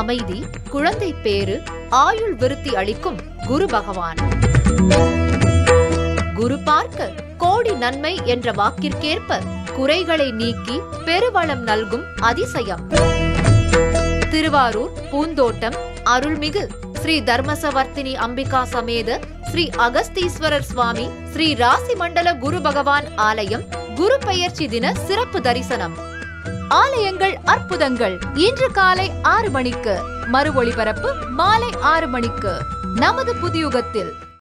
அமைதி குழந்தை பேறு ஆயுள் விருத்தி அளிக்கும் குரு பகவான் குரு பார்க்க கோடி நன்மை என்ற வாக்கிற்கேற்ப குறைகளை நீக்கி பெருவளம் நல்கும் அதிசயம் திருவாரூர் பூந்தோட்டம் அருள்மிகு ஸ்ரீ தர்மசவர்த்தினி அம்பிகா சமேத ஸ்ரீ அகஸ்தீஸ்வரர் சுவாமி ஸ்ரீ ராசி மண்டல குரு பகவான் ஆலயம் குரு பெயர்ச்சி தின சிறப்பு தரிசனம் ஆலயங்கள் அற்புதங்கள் இன்று காலை ஆறு மணிக்கு மறு ஒளிபரப்பு மாலை ஆறு மணிக்கு நமது புதியுகத்தில்